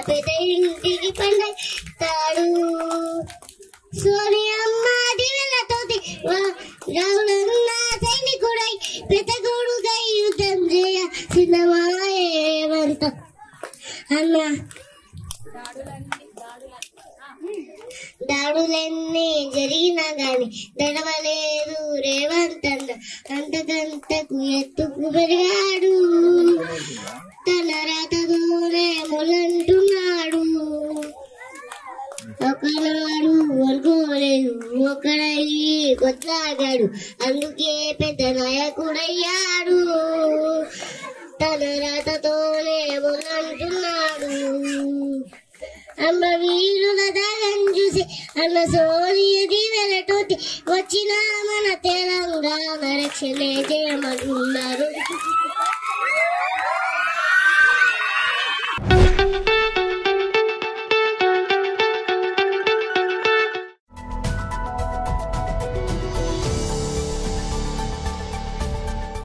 పెద్ద ఇంటికి పండతాడు సోనియమ్మ దివెలతోటి రావులన్న సైనికుడై పెద్ద కొడుకై యుద్ధం చేయ సిద్ధమాయేవంత అన్న దాడులన్నీ జరిగినా గాని దడవలేదు రేవంత్ అన్న అంతకంతకు ఎత్తుకు పెరిగాడు తన రాతతోనే మొలంటున్నాడు ఒకనాడు అనుకోలేదు ఒకడయ్యి కొట్లాగాడు అందుకే పెద్ద నాయకుడయ్యాడు తన రాతతోనే మొలంటున్నాడు అమ్మ వీరుల దాగం చూసి అన్న సోనియ దీవెలతోటి వచ్చిన మన తెలంగాణ రక్షణ చేయమన్నారు